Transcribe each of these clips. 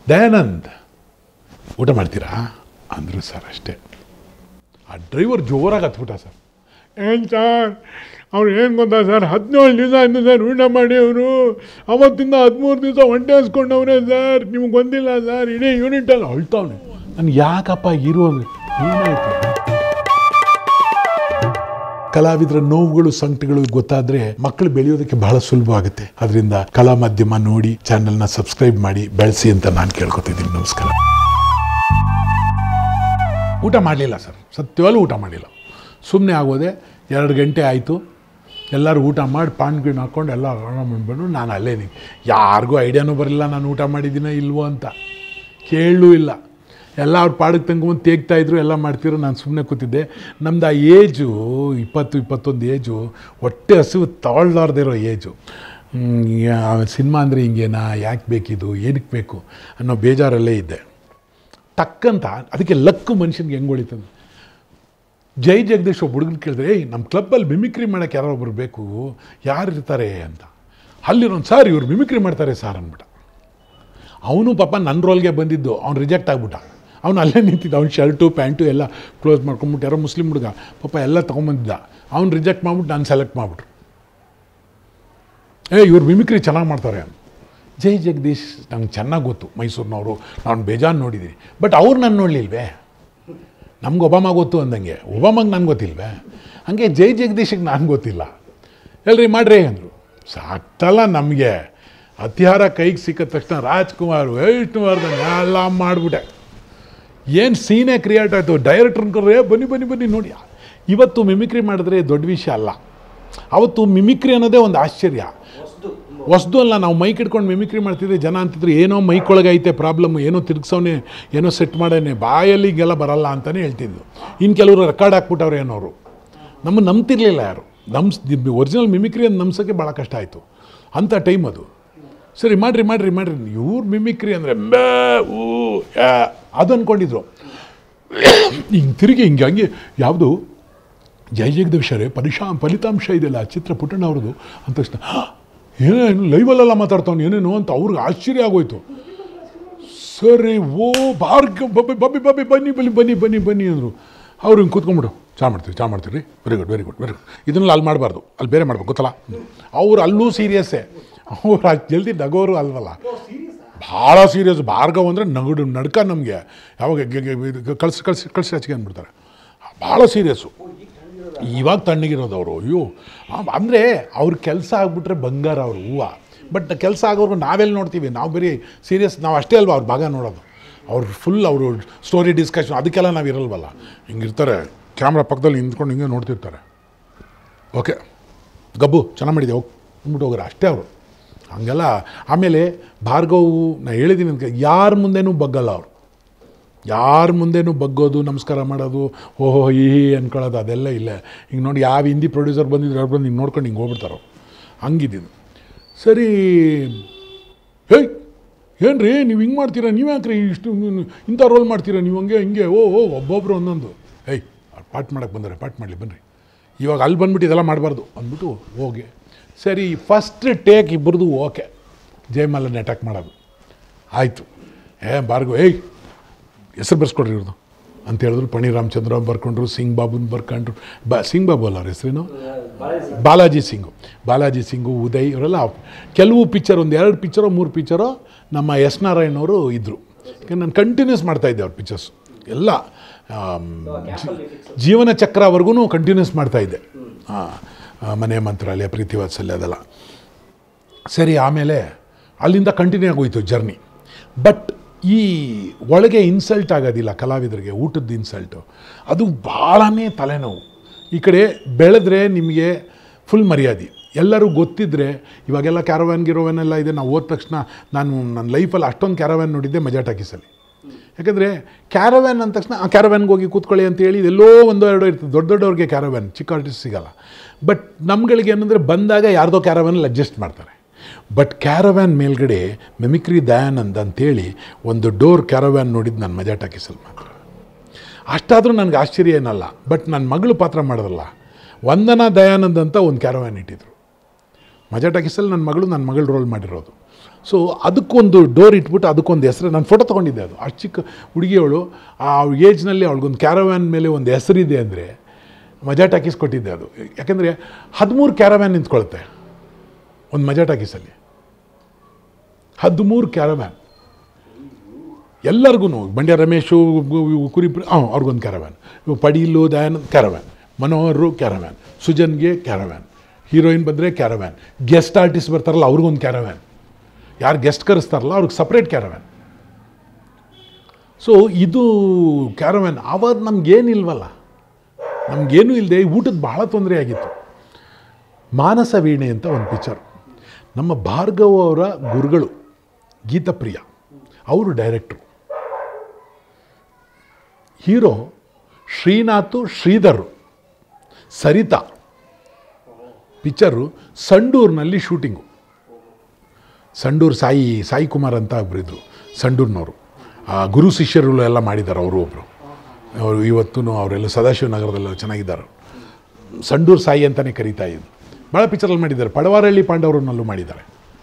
ದಯಾನಂದ್ ಊಟ ಮಾಡ್ತೀರಾ ಅಂದರು ಸರ್ ಅಷ್ಟೇ ಆ ಡ್ರೈವರ್ ಜೋರಾಗಿ ಹತ್ಬಿಟ್ಟ ಸರ್ ಏನು ಸರ್ ಅವ್ರು ಏನು ಗೊತ್ತಾ ಸರ್ ಹದಿನೇಳು ದಿವಸ ಆಯ್ತು ಸರ್ ಊಟ ಮಾಡಿ ಅವರು ಅವತ್ತಿಂದ ಹದಿಮೂರು ದಿವಸ ಹೊಟ್ಟೆ ಹಸ್ಕೊಂಡವ್ರೆ ಸರ್ ನಿಮ್ಗೆ ಬಂದಿಲ್ಲ ಸರ್ ಇಡೀ ಯೂನಿಟಲ್ಲಿ ಅಳ್ತಾವ್ನೆ ನಾನು ಯಾಕಪ್ಪ ಇರುವಾಗ ಏನಾಯ್ತು ಕಲಾವಿದರ ನೋವುಗಳು ಸಂಕಟಗಳು ಗೊತ್ತಾದ್ರೆ ಮಕ್ಕಳು ಬೆಳೆಯೋದಕ್ಕೆ ಬಹಳ ಸುಲಭ ಆಗುತ್ತೆ ಅದರಿಂದ ಕಲಾ ಮಾಧ್ಯಮ ನೋಡಿ ಚಾನೆಲ್ನ ಸಬ್ಸ್ಕ್ರೈಬ್ ಮಾಡಿ ಬೆಳೆಸಿ ಅಂತ ನಾನು ಕೇಳ್ಕೊತಿದ್ದೀನಿ ನಮಸ್ಕಾರ ಊಟ ಮಾಡಲಿಲ್ಲ ಸರ್ ಸತ್ಯವಾಗ್ಲೂ ಊಟ ಮಾಡಲಿಲ್ಲ ಸುಮ್ಮನೆ ಆಗೋದೆ ಎರಡು ಗಂಟೆ ಆಯಿತು ಎಲ್ಲರೂ ಊಟ ಮಾಡಿ ಪಾನ್ ಗಿಣ್ ಹಾಕ್ಕೊಂಡು ಎಲ್ಲ ಮಾಡ್ಕೊಂಡು ನಾನು ಅಲ್ಲೇ ನಿಂಗೆ ಯಾರಿಗೂ ಐಡಿಯಾನೂ ಬರಲಿಲ್ಲ ನಾನು ಊಟ ಮಾಡಿದ್ದೀನೋ ಇಲ್ವೋ ಅಂತ ಕೇಳಲೂ ಇಲ್ಲ ಎಲ್ಲ ಅವ್ರ ಪಾಡಕ್ಕೆ ತಂಗೊಂಡು ತೇಗ್ತಾ ಇದ್ರು ಎಲ್ಲ ಮಾಡ್ತಿರೋ ನಾನು ಸುಮ್ಮನೆ ಕೂತಿದ್ದೆ ನಮ್ದು ಆ ಏಜು ಇಪ್ಪತ್ತು ಇಪ್ಪತ್ತೊಂದು ಏಜು ಹೊಟ್ಟೆ ಹಸಿವು ತಗೊಳ್ಲಾರ್ದೇ ಇರೋ ಏಜು ಸಿನಿಮಾ ಅಂದರೆ ಹಿಂಗೇನಾ ಯಾಕೆ ಬೇಕಿದು ಏನಕ್ಕೆ ಬೇಕು ಅನ್ನೋ ಬೇಜಾರಲ್ಲೇ ಇದ್ದೆ ಟಕ್ಕಂತ ಅದಕ್ಕೆ ಲಕ್ಕು ಮನುಷ್ಯನಿಗೆ ಹೆಂಗೆ ಹೊಳಿತಂದು ಜೈ ಜಗದೀಶ್ ಒಬ್ಬ ಹುಡುಗನ ಕೇಳಿದ್ರೆ ಏಯ್ ನಮ್ಮ ಕ್ಲಬ್ಬಲ್ಲಿ ಮಿಮಿಕ್ರಿ ಮಾಡೋಕ್ಕೆ ಯಾರೋ ಒಬ್ರು ಬೇಕು ಯಾರು ಇರ್ತಾರೆ ಅಂತ ಅಲ್ಲಿರೋನು ಸರ್ ಇವ್ರು ಮಿಮಿಕ್ರಿ ಮಾಡ್ತಾರೆ ಸರ್ ಅಂದ್ಬಿಟ್ಟ ಅವನು ಪಾಪ ನನ್ನ ರೋಲ್ಗೆ ಬಂದಿದ್ದು ಅವ್ನು ರಿಜೆಕ್ಟ್ ಆಗ್ಬಿಟ್ಟ ಅವನು ಅಲ್ಲೇ ನಿಂತಿದ್ದ ಅವ್ನು ಶರ್ಟು ಪ್ಯಾಂಟು ಎಲ್ಲ ಕ್ಲೋಸ್ ಮಾಡ್ಕೊಂಬಿಟ್ಟು ಯಾರೋ ಮುಸ್ಲಿಂ ಹುಡುಗ ಪಾಪ ಎಲ್ಲ ತೊಗೊಂಬಂದಿದ್ದ ಅವ್ನು ರಿಜೆಕ್ಟ್ ಮಾಡ್ಬಿಟ್ಟು ನಾನು ಸೆಲೆಕ್ಟ್ ಮಾಡಿಬಿಟ್ರು ಏ ಇವ್ರು ಮಿಮಿಕ್ರಿ ಚೆನ್ನಾಗಿ ಮಾಡ್ತಾರೆ ಅಂತ ಜೈ ಜಗದೀಶ್ ನಂಗೆ ಚೆನ್ನಾಗಿ ಗೊತ್ತು ಮೈಸೂರಿನವರು ನಾನು ಬೇಜಾನ್ ನೋಡಿದ್ದೀನಿ ಬಟ್ ಅವ್ರು ನಾನು ನೋಡಲಿಲ್ವೇ ನಮ್ಗೆ ಒಬಾಮ ಗೊತ್ತು ಅಂದಂಗೆ ಒಬಾಮಗೆ ನನಗೆ ಗೊತ್ತಿಲ್ವೇ ಹಂಗೆ ಜೈ ಜಗದೀಶಿಗೆ ನಾನು ಗೊತ್ತಿಲ್ಲ ಎಲ್ರಿ ಮಾಡ್ರಿ ಅಂದರು ಸಾಕ್ತಲ್ಲ ನಮಗೆ ಹತ್ಯಾರ ಕೈಗೆ ಸಿಕ್ಕಿದ ತಕ್ಷಣ ರಾಜ್ಕುಮಾರ್ ವೈಷ್ಣುವರ್ಧನ್ ಎಲ್ಲ ಮಾಡಿಬಿಟ್ಟೆ ಏನು ಸೀನೇ ಕ್ರಿಯೇಟ್ ಆಯಿತು ಡೈರೆಕ್ಟ್ರನ್ನ ಕರ್ರೆ ಬನ್ನಿ ಬನ್ನಿ ಬನ್ನಿ ನೋಡಿ ಇವತ್ತು ಮಿಮಿಕ್ರಿ ಮಾಡಿದ್ರೆ ದೊಡ್ಡ ವಿಷಯ ಅಲ್ಲ ಅವತ್ತು ಮಿಮಿಕ್ರಿ ಅನ್ನೋದೇ ಒಂದು ಆಶ್ಚರ್ಯ ಹೊಸ್ದು ಅಲ್ಲ ನಾವು ಮೈಕ್ ಇಟ್ಕೊಂಡು ಮಿಮಿಕ್ರಿ ಮಾಡ್ತಿದ್ರೆ ಜನ ಅಂತಿದ್ರು ಏನೋ ಮೈಕೊಳಗೆ ಐತೆ ಪ್ರಾಬ್ಲಮ್ ಏನೋ ತಿರ್ಗ್ಸವನೆ ಏನೋ ಸೆಟ್ ಮಾಡೇನೆ ಬಾಯಲ್ಲಿ ಹಿಂಗೆಲ್ಲ ಬರಲ್ಲ ಅಂತಲೇ ಹೇಳ್ತಿದ್ದು ಇನ್ನು ಕೆಲವರು ರೆಕಾರ್ಡ್ ಹಾಕ್ಬಿಟ್ಟವ್ರೆ ಏನೋರು ನಮ್ಮ ನಂಬ್ತಿರ್ಲಿಲ್ಲ ಯಾರು ನಮ್ಸ್ ಒರಿಜಿನಲ್ ಮಿಮಿಕ್ರಿ ಅಂತ ನಂಬ್ಸೋಕ್ಕೆ ಭಾಳ ಕಷ್ಟ ಆಯಿತು ಅಂಥ ಟೈಮ್ ಅದು ಸರಿ ಮಾಡಿರಿ ಮಾಡಿರಿ ಮಾಡಿರಿ ಇವ್ರು ಮಿಮಿಕ್ರಿ ಅಂದರೆ ಬೇ ಊ ಯಾ ಅದು ಅಂದ್ಕೊಂಡಿದ್ರು ಹಿಂಗೆ ತಿರುಗಿ ಹಿಂಗೆ ಹಂಗೆ ಯಾವುದು ಜಯ ಜಗದೀಶರೇ ಪರಿಶಾ ಫಲಿತಾಂಶ ಇದೆಯಲ್ಲ ಚಿತ್ರ ಪುಟ್ಟಣ್ಣ ಅವ್ರದ್ದು ಅಂದ ತಕ್ಷಣ ಏನೇನು ಲೈವಲ್ಲೆಲ್ಲ ಮಾತಾಡ್ತಾವ್ನು ಏನೇನು ಅಂತ ಅವ್ರಿಗೆ ಆಶ್ಚರ್ಯ ಆಗೋಯ್ತು ಸರಿ ಓ ಭಾರ್ಗ ಬಬ್ಬಿ ಬಬ್ಬಿ ಬಬ್ಬಿ ಬನ್ನಿ ಬನ್ನಿ ಬನ್ನಿ ಬನ್ನಿ ಬನ್ನಿ ಅಂದರು ಅವ್ರು ಹಿಂಗೆ ಕೂತ್ಕೊಂಡ್ಬಿಡು ಚಾ ಮಾಡ್ತೀವಿ ಚಾ ಮಾಡ್ತೀವಿ ರೀ very good very good very good ಇದನ್ನೆಲ್ಲ ಅಲ್ಲಿ ಮಾಡಬಾರ್ದು ಅಲ್ಲಿ ಬೇರೆ ಮಾಡ್ಬೇಕು ಗೊತ್ತಲ್ಲ ಅವ್ರು ಅಲ್ಲೂ ಸೀರಿಯಸ್ಸೇ ಅವ್ರು ಅಷ್ಟು ಜಲ್ದಿ ನಗೋರು ಅಲ್ವಲ್ಲ ಭಾಳ ಸೀರಿಯಸ್ ಭಾರ್ಗವ್ ಅಂದರೆ ನಗಡು ನಡ್ಕ ನಮಗೆ ಯಾವಾಗ ಕಳ್ಸಿ ಕಳ್ಸಿ ಕಳ್ಸಿ ಹಚ್ಗೆ ಅಂದ್ಬಿಡ್ತಾರೆ ಭಾಳ ಸೀರಿಯಸ್ಸು ಇವಾಗ ತಣ್ಣಗಿರೋದು ಅವರು ಅಯ್ಯೋ ಅಂದರೆ ಅವ್ರ ಕೆಲಸ ಆಗ್ಬಿಟ್ರೆ ಬಂಗಾರ ಅವರು ಹೂವು ಬಟ್ ಕೆಲಸ ಆಗೋರ್ಗು ನಾವೆಲ್ಲಿ ನೋಡ್ತೀವಿ ನಾವು ಬರೀ ಸೀರಿಯಸ್ ನಾವು ಅಷ್ಟೇ ಅಲ್ವಾ ಅವ್ರ ಭಾಗ ನೋಡೋದು ಅವ್ರು ಫುಲ್ ಅವರು ಸ್ಟೋರಿ ಡಿಸ್ಕಷನ್ ಅದಕ್ಕೆಲ್ಲ ನಾವು ಇರಲ್ವಲ್ಲ ಹಿಂಗಿರ್ತಾರೆ ಕ್ಯಾಮ್ರಾ ಪಕ್ಕದಲ್ಲಿ ನಿಂತ್ಕೊಂಡು ಹಿಂಗೆ ನೋಡ್ತಿರ್ತಾರೆ ಓಕೆ ಗಬ್ಬು ಚೆನ್ನಾಗಿ ಮಾಡಿದೆ ಹೋಗಿ ಅಂದ್ಬಿಟ್ಟು ಹೋಗ್ರೆ ಅಷ್ಟೇ ಅವರು ಹಂಗೆಲ್ಲ ಆಮೇಲೆ ಭಾರ್ಗವ್ ನಾ ಹೇಳಿದ್ದೀನಿ ಅಂತ ಯಾರ ಮುಂದೆನೂ ಬಗ್ಗಲ್ಲ ಅವರು ಯಾರ ಮುಂದೆನೂ ಬಗ್ಗೋದು ನಮಸ್ಕಾರ ಮಾಡೋದು ಓಹೋ ಈ ಹೀ ಅನ್ಕೊಳ್ಳೋದು ಅದೆಲ್ಲ ಇಲ್ಲ ಹಿಂಗೆ ನೋಡಿ ಯಾವ ಹಿಂದಿ ಪ್ರೊಡ್ಯೂಸರ್ ಬಂದಿದ್ರು ಅವ್ರು ಬಂದು ಹಿಂಗೆ ನೋಡ್ಕೊಂಡು ಹಿಂಗೆ ಹೋಗ್ಬಿಡ್ತಾರೋ ಹಂಗಿದ್ದೀನಿ ಸರಿ ಹೇಯ್ ಏನು ರೀ ನೀವು ಹಿಂಗೆ ಮಾಡ್ತೀರಾ ನೀವು ಯಾಕ್ರಿ ಇಷ್ಟು ಇಂಥ ರೋಲ್ ಮಾಡ್ತೀರಾ ನೀವು ಹಂಗೆ ಹಿಂಗೆ ಓ ಓ ಒಬ್ಬೊಬ್ಬರು ಒಂದೊಂದು ಹೇಯ್ ಪಾಠ ಮಾಡಕ್ಕೆ ಬಂದರೆ ಪಾಠ ಮಾಡಲಿ ಬನ್ನಿರಿ ಇವಾಗ ಅಲ್ಲಿ ಬಂದ್ಬಿಟ್ಟು ಇದೆಲ್ಲ ಮಾಡಬಾರ್ದು ಅಂದ್ಬಿಟ್ಟು ಹೋಗಿ ಸರಿ ಫಸ್ಟ್ ಟೇಕ್ ಇಬ್ಬರದು ಓಕೆ ಜಯಮಾಲನ್ನ ಅಟ್ಯಾಕ್ ಮಾಡೋದು ಆಯಿತು ಏ ಬಾರ್ಗು ಏಯ್ ಹೆಸರು ಬರ್ಸ್ಕೊಡ್ರಿ ಇವ್ರದ್ದು ಅಂತ ಹೇಳಿದ್ರು ಪಣಿ ರಾಮಚಂದ್ರ ಬರ್ಕೊಂಡ್ರು ಸಿಂಗ್ ಬಾಬುನ್ ಬರ್ಕೊಂಡ್ರು ಬಾ ಸಿಂಗ್ ಬಾಬು ಅಲ್ಲ ಅವ್ರ ಹೆಸರೇನು ಬಾಲಾಜಿ ಸಿಂಗು ಬಾಲಾಜಿ ಸಿಂಗು ಉದಯ್ ಇವರೆಲ್ಲ ಕೆಲವು ಪಿಕ್ಚರ್ ಒಂದು ಎರಡು ಪಿಕ್ಚರೋ ಮೂರು ಪಿಕ್ಚರೋ ನಮ್ಮ ಎಸ್ ನಾರಾಯಣ್ ಅವರು ಇದ್ದರು ಯಾಕಂದ್ರೆ ನಾನು ಕಂಟಿನ್ಯೂಸ್ ಮಾಡ್ತಾಯಿದ್ದೆ ಅವ್ರ ಪಿಕ್ಚರ್ಸ್ ಎಲ್ಲ ಆಮ್, ಜಿ- ಜೀವನ ಚಕ್ರವರೆಗೂ ಕಂಟಿನ್ಯೂಸ್ ಮಾಡ್ತಾಯಿದ್ದೆ ಹಾಂ ಮನೆ ಮಂತ್ರಾಲಯ ಪ್ರೀತಿ ವಾತ್ಸಲ್ಯ ಅದೆಲ್ಲ ಸರಿ ಆಮೇಲೆ ಅಲ್ಲಿಂದ ಕಂಟಿನ್ಯೂ ಆಗೋಯ್ತು ಜರ್ನಿ ಬಟ್ ಈ ಒಳಗೆ ಇನ್ಸಲ್ಟ್ ಆಗೋದಿಲ್ಲ ಕಲಾವಿದರಿಗೆ ಊಟದ ಇನ್ಸಲ್ಟು ಅದು ಭಾಳನೇ ತಲೆನೋವು ಈ ಕಡೆ ಬೆಳೆದ್ರೆ ನಿಮಗೆ ಫುಲ್ ಮರ್ಯಾದೆ ಎಲ್ಲರೂ ಗೊತ್ತಿದ್ದರೆ ಇವಾಗೆಲ್ಲ ಕ್ಯಾರವ್ಯಾನ್ ಗಿರೋವ್ಯಾನ್ ಎಲ್ಲ ಇದೆ ನಾವು ಹೋದ ತಕ್ಷಣ ನಾನು ನನ್ನ ಲೈಫಲ್ಲಿ ಅಷ್ಟೊಂದು ಕ್ಯಾರವ್ಯಾನ್ ನೋಡಿದ್ದೆ ಮಜಾ ಟಾಕೀಸಲ್ಲಿ ಯಾಕಂದರೆ ಕ್ಯಾರವ್ಯಾನ್ ಅಂದ ತಕ್ಷಣ ಆ ಕ್ಯಾರವ್ಯಾನ್ಗೆ ಹೋಗಿ ಕೂತ್ಕೊಳ್ಳಿ ಅಂತ ಹೇಳಿ ಎಲ್ಲೋ ಒಂದೋ ಎರಡೋ ಇರ್ತದೆ ದೊಡ್ಡ ದೊಡ್ಡವ್ರಿಗೆ ಕ್ಯಾರವ್ಯಾನ್ ಚಿಕ್ಕ ಆರ್ಟಿಸ್ಟ್ ಸಿಗಲ್ಲ ಬಟ್ ನಮ್ಗಳಿಗೆ ಏನಂದರೆ ಬಂದಾಗ ಯಾರ್ದೋ ಕ್ಯಾರವ್ಯಾನಲ್ಲಿ ಅಡ್ಜಸ್ಟ್ ಮಾಡ್ತಾರೆ ಬಟ್ ಕ್ಯಾರವ್ಯಾನ್ ಮೇಲ್ಗಡೆ ಮೆಮಿಕ್ರಿ ದಯಾನಂದ್ ಅಂತೇಳಿ ಒಂದು ಡೋರ್ ಕ್ಯಾರವ್ಯಾನ್ ನೋಡಿದ್ದು ನಾನು ಮಜಾ ಟಾಕೀಸಲ್ಲಿ ಮಾತ್ರ ಅಷ್ಟಾದರೂ ನನಗೆ ಆಶ್ಚರ್ಯ ಏನಲ್ಲ ಬಟ್ ನನ್ನ ಮಗಳು ಪಾತ್ರ ಮಾಡೋದಲ್ಲ ವಂದನಾ ದಯಾನಂದ್ ಅಂತ ಒಂದು ಕ್ಯಾರವ್ಯಾನ್ ಇಟ್ಟಿದ್ರು ಮಜಾ ಟಾಕೀಸಲ್ಲಿ ನನ್ನ ಮಗಳು ನನ್ನ ಮಗಳು ರೋಲ್ ಮಾಡಿರೋದು ಸೊ ಅದಕ್ಕೊಂದು ಡೋರ್ ಇಟ್ಬಿಟ್ಟು ಅದಕ್ಕೊಂದು ಹೆಸರು ನಾನು ಫೋಟೋ ತೊಗೊಂಡಿದ್ದೆ ಅದು ಅಷ್ಟು ಚಿಕ್ಕ ಹುಡುಗಿಯವಳು ಆ ಏಜ್ನಲ್ಲಿ ಅವಳಿಗೊಂದು ಕ್ಯಾರವ್ಯಾನ್ ಮೇಲೆ ಒಂದು ಹೆಸರಿದೆ ಅಂದರೆ ಮಜಾ ಟಾಕೀಸ್ ಕೊಟ್ಟಿದ್ದೆ ಅದು ಯಾಕೆಂದರೆ ಹದಿಮೂರು ಕ್ಯಾರವ್ಯಾನ್ ನಿಂತ್ಕೊಳುತ್ತೆ ಒಂದು ಮಜಾ ಟಾಕೀಸಲ್ಲಿ ಹದಿಮೂರು ಕ್ಯಾರವ್ಯಾನ್ ಎಲ್ಲರಿಗೂ ಬಂಡ್ಯ ರಮೇಶು ಗು- ಇವು ಕುರಿ ಹಾಂ ಅವ್ರಿಗೊಂದು ಕ್ಯಾರವ್ಯಾನ್ ಇವು ಪಡೀಲು ದಯಾನಂದ್ ಕ್ಯಾರವ್ಯಾನ್ ಮನೋಹರು ಕ್ಯಾರವ್ಯಾನ್ ಸುಜನ್ಗೆ ಕ್ಯಾರವ್ಯಾನ್ ಹೀರೋಯಿನ್ ಬಂದರೆ ಕ್ಯಾರವ್ಯಾನ್ ಗೆಸ್ಟ್ ಆರ್ಟಿಸ್ಟ್ ಬರ್ತಾರಲ್ಲ ಅವ್ರಿಗೊಂದು ಕ್ಯಾರವ್ಯಾನ್ ಯಾರು ಗೆಸ್ಟ್ ಕರೆಸ್ತಾರಲ್ಲ ಅವ್ರಿಗೆ ಸಪ್ರೇಟ್ ಕ್ಯಾರವ್ಯಾನ್ ಸೊ ಇದು ಕ್ಯಾರವ್ಯಾನ್ ಆವಾಗ ನಮಗೇನಿಲ್ವಲ್ಲ ನಮಗೇನು ಇಲ್ಲದೆ ಊಟದ ಬಹಳ ತೊಂದರೆ ಆಗಿತ್ತು ಮಾನಸ ವೀಣೆ ಅಂತ ಒಂದು ಪಿಕ್ಚರ್ ನಮ್ಮ ಭಾರ್ಗವ್ ಅವರ ಗುರುಗಳು ಗೀತಪ್ರಿಯ ಅವರು director hero Srinath Sridhar Saritha picture ಸಂಡೂರಿನಲ್ಲಿ ಶೂಟಿಂಗು ಸಂಡೂರು ಸಾಯಿ ಸಾಯಿ ಕುಮಾರ್ ಅಂತ ಒಬ್ಬರಿದ್ರು ಸಂಡೂರಿನವರು ಆ ಗುರು ಶಿಷ್ಯರು ಎಲ್ಲ ಮಾಡಿದ್ದಾರೆ ಅವರು ಒಬ್ಬರು ಅವರು ಇವತ್ತೂ ಅವರೆಲ್ಲ ಸದಾಶಿವ ನಗರದಲ್ಲಿ ಚೆನ್ನಾಗಿದ್ದಾರೆ ಸಂಡೂರು ಸಾಯಿ ಅಂತಲೇ ಕರೀತಾ ಇದ್ದು ಭಾಳ ಪಿಕ್ಚರಲ್ಲಿ ಮಾಡಿದ್ದಾರೆ ಪಡವಾರಳ್ಳಿ ಪಾಂಡವರನ್ನಲ್ಲೂ ಮಾಡಿದ್ದಾರೆ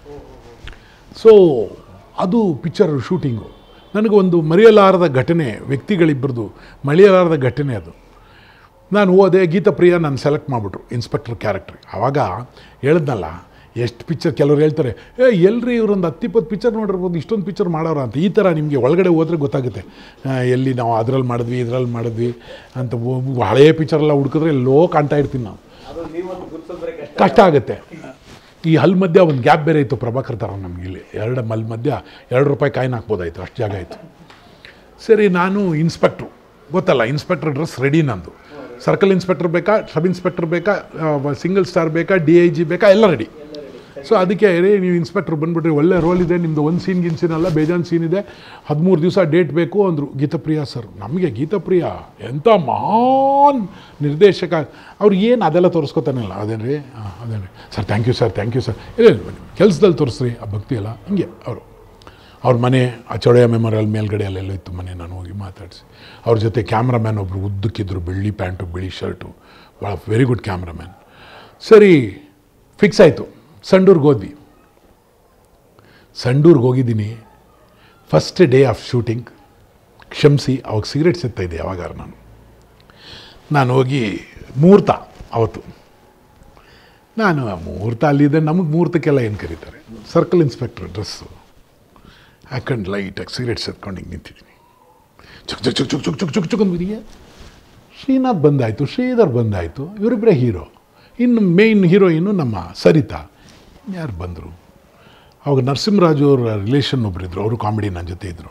ಸೊ ಅದು ಪಿಕ್ಚರ್ ಶೂಟಿಂಗು ನನಗೆ ಒಂದು ಮರೆಯಲಾರದ ಘಟನೆ ವ್ಯಕ್ತಿಗಳಿಬ್ಬರದು ಮರೆಯಲಾರದ ಘಟನೆ ಅದು ನಾನು ಹೋದೆ ಗೀತಪ್ರಿಯ ನಾನು ಸೆಲೆಕ್ಟ್ ಮಾಡಿಬಿಟ್ರು ಇನ್ಸ್ಪೆಕ್ಟರ್ ಕ್ಯಾರೆಕ್ಟ್ರ್ ಆವಾಗ ಹೇಳಿದ್ನಲ್ಲ ಎಷ್ಟು ಪಿಕ್ಚರ್ ಕೆಲವ್ರು ಹೇಳ್ತಾರೆ ಏ ಎಲ್ರಿ ಇವ್ರೊಂದು ಹತ್ತಿಪ್ಪತ್ತು ಪಿಕ್ಚರ್ ನೋಡಿರ್ಬೋದು ಇಷ್ಟೊಂದು ಪಿಕ್ಚರ್ ಮಾಡೋರು ಅಂತ ಈ ಥರ ನಿಮಗೆ ಒಳಗಡೆ ಹೋದರೆ ಗೊತ್ತಾಗುತ್ತೆ ಆ, ಎಲ್ಲಿ ನಾವು ಅದ್ರಲ್ಲಿ ಮಾಡಿದ್ವಿ ಇದ್ರಲ್ಲಿ ಮಾಡಿದ್ವಿ ಅಂತ ಒಬ್ಬ ಹಳೆಯ ಪಿಕ್ಚರೆಲ್ಲ ಹುಡುಕಿದ್ರೆ ಎಲ್ಲೋ ಕಾಣ್ತಾ ಇರ್ತೀನಿ ನಾವು ಅದು ನೀವೊಂದು ಗುರುತಿಸೋದು ಬರೀ ಕಷ್ಟ ಕಷ್ಟ ಆಗುತ್ತೆ ಈ ಹಲ್ ಮಧ್ಯ ಒಂದು ಗ್ಯಾಪ್ ಬೇರೆ ಇತ್ತು ಪ್ರಭಾಕರ್ ಥರ ನಮ್ಗೆ ಇಲ್ಲಿ ಎರಡು ಮಲ್ ಮಧ್ಯ ಎರಡು ರೂಪಾಯಿ ಕಾಯಿನ್ ಹಾಕ್ಬೋದಾಯ್ತು ಅಷ್ಟು ಜಾಗ ಇತ್ತು ಸರಿ ನಾನು ಇನ್ಸ್ಪೆಕ್ಟ್ರು ಗೊತ್ತಲ್ಲ ಇನ್ಸ್ಪೆಕ್ಟರ್ ಡ್ರೆಸ್ ರೆಡಿ ನಂದು ಸರ್ಕಲ್ ಇನ್ಸ್ಪೆಕ್ಟರ್ ಬೇಕಾ ಸಬ್ ಇನ್ಸ್ಪೆಕ್ಟರ್ ಬೇಕಾ ಸಿಂಗಲ್ ಸ್ಟಾರ್ ಬೇಕಾ ಡಿ ಐ ಜಿ ಬೇಕಾ ಎಲ್ಲ ರೆಡಿ ಸೊ ಅದಕ್ಕೆ ರೀ ನೀವು ಇನ್ಸ್ಪೆಕ್ಟ್ರ್ ಬಂದುಬಿಟ್ರಿ ಒಳ್ಳೆ ರೋಲ್ ಇದೆ ನಿಮ್ಮದು ಒಂದು ಸೀನ್ ಗಿನ್ ಸೀನ್ ಅಲ್ಲ ಬೇಜಾನ್ ಸೀನ್ ಇದೆ ಹದಿಮೂರು ದಿವಸ ಡೇಟ್ ಬೇಕು ಅಂದರು ಗೀತಪ್ರಿಯ ಸರ್ ನಮಗೆ ಗೀತಪ್ರಿಯ ಎಂಥ ಮಹಾನ್ ನಿರ್ದೇಶಕ ಅವ್ರು ಏನು ಅದೆಲ್ಲ ತೋರಿಸ್ಕೊತಾನಲ್ಲ ಅದೇನು ರೀ ಹಾಂ ಅದೇನು ರೀ sir thank you sir thank you sir ಇಲ್ಲ ಕೆಲಸದಲ್ಲಿ ತೋರಿಸ್ರಿ ಆ ಭಕ್ತಿ ಎಲ್ಲ ಹಿಂಗೆ ಅವರು ಅವ್ರ ಮನೆ ಆ ಚೌಡಯ್ಯ ಮೆಮೋರಿಯಲ್ ಮೇಲ್ಗಡೆ ಅಲ್ಲೆಲ್ಲ ಇತ್ತು ಮನೆ ನಾನು ಹೋಗಿ ಮಾತಾಡಿಸಿ ಅವ್ರ ಜೊತೆ ಕ್ಯಾಮ್ರಾಮ್ಯಾನ್ ಒಬ್ಬರು ಉದ್ದಕ್ಕಿದ್ರು ಬೆಳ್ಳಿ ಪ್ಯಾಂಟು ಬಿಳಿ ಶರ್ಟು ಭಾಳ ವೆರಿ ಗುಡ್ ಕ್ಯಾಮ್ರಾಮ್ಯಾನ್ ಸರಿ ಫಿಕ್ಸ್ ಆಯಿತು ಸಂಡೂರ್ಗೆ ಹೋದ್ವಿ ಸಂಡೂರ್ಗೆ ಹೋಗಿದ್ದೀನಿ ಫಸ್ಟ್ ಡೇ ಆಫ್ ಶೂಟಿಂಗ್ ಕ್ಷಮಿಸಿ ಅವಾಗ ಸಿಗರೇಟ್ ಸಿಗ್ತಾ ಇದ್ದೆ ಯಾವಾಗಾರ ನಾನು ನಾನು ಹೋಗಿ ಮುಹೂರ್ತ ಅವತ್ತು ನಾನು ಆ ಮುಹೂರ್ತ ಅಲ್ಲಿದ್ದೆ ನಮಗೆ ಮುಹೂರ್ತಕ್ಕೆಲ್ಲ ಏನು ಕರೀತಾರೆ ಸರ್ಕಲ್ ಇನ್ಸ್ಪೆಕ್ಟರ್ ಡ್ರೆಸ್ಸು ಹಾಕೊಂಡು ಲೈಟಾಗಿ ಸಿಗರೇಟ್ ಸೇದ್ಕೊಂಡು ಹಿಂಗೆ ನಿಂತಿದ್ದೀನಿ ಚುಕ್ ಚುಕ್ ಚುಕ್ ಚುಕ್ ಚುಕ್ ಚುಕ್ ಚುಕ್ ಚುಕ್ ಅಂದ್ಬಿಟ್ಟಿಗೆ ಶ್ರೀನಾಥ್ ಬಂದಾಯಿತು ಶ್ರೀಧರ್ ಬಂದಾಯಿತು ಇವರಿಬ್ಬರೇ ಹೀರೋ ಇನ್ನು ಮೇಯ್ನ್ ಹೀರೋಯಿನು ನಮ್ಮ ಸರಿತಾ ಯಾರು ಬಂದರು ಅವಾಗ ನರಸಿಂಹರಾಜು ಅವರ ರಿಲೇಷನ್ ಒಬ್ಬರಿದ್ದರು ಅವರು ಕಾಮಿಡಿ ನನ್ನ ಜೊತೆ ಇದ್ದರು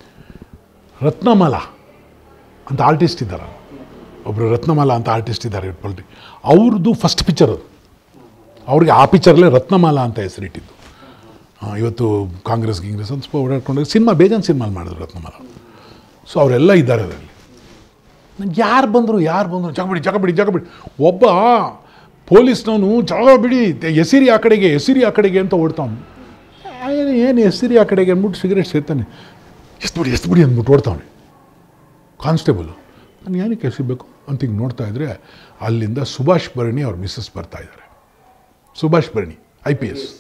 ರತ್ನಮಾಲಾ ಅಂತ ಆರ್ಟಿಸ್ಟ್ ಇದ್ದಾರೆ ಒಬ್ಬರು ರತ್ನಮಾಲಾ ಅಂತ ಆರ್ಟಿಸ್ಟ್ ಇದ್ದಾರೆ ಪೊಲ್ಟಿ ಅವ್ರದ್ದು ಫಸ್ಟ್ ಪಿಕ್ಚರ್ ಅದು ಅವ್ರಿಗೆ ಆ ಪಿಕ್ಚರ್ಲೇ ರತ್ನಮಾಲಾ ಅಂತ ಹೆಸರಿಟ್ಟಿದ್ದು ಆ, ಇವತ್ತು ಕಾಂಗ್ರೆಸ್ ಗಿಂಗ್ರೆಸ್ ಒಂದು ಸ್ವಲ್ಪ ಓಡಾಡ್ಕೊಂಡು ಸಿನಿಮಾ ಬೇಜಾನ್ ಸಿನಿಮಾಲ್ ಮಾಡಿದ್ರು ರತ್ನಮಾಲಾ ಸೊ ಅವರೆಲ್ಲ ಇದ್ದಾರೆ ಅದರಲ್ಲಿ ನಂಗೆ ಯಾರು ಬಂದರು ಯಾರು ಬಂದರು ಜಗಬಿಡಿ ಜಗಬಿಡಿ ಜಗಬಿಡಿ ಒಬ್ಬ ಪೊಲೀಸ್ನವನು ಜಗ ಬಿಡಿ ಎಸಿರಿ ಆ ಕಡೆಗೆ ಎಸಿರಿ ಆ ಕಡೆಗೆ ಅಂತ ಓಡ್ತಾವನು ಏನು ಏನು ಎಸಿರಿ ಆ ಕಡೆಗೆ ಅಂದ್ಬಿಟ್ಟು ಸಿಗರೇಟ್ ಸೇರ್ತಾನೆ ಎಷ್ಟು ಬಿಡಿ ಎಷ್ಟು ಬಿಡಿ ಅಂದ್ಬಿಟ್ಟು ಓಡ್ತಾವನೆ ಕಾನ್ಸ್ಟೇಬಲು ನಾನು ಏನಕ್ಕೆ ಎಸಿಬೇಕು ಅಂತ ಹಿಂಗೆ ನೋಡ್ತಾ ಇದ್ರೆ ಅಲ್ಲಿಂದ ಸುಭಾಷ್ ಭರಣಿ ಅವ್ರ ಮಿಸ್ಸಸ್ ಬರ್ತಾ ಇದ್ದಾರೆ Subhash Bharani I P S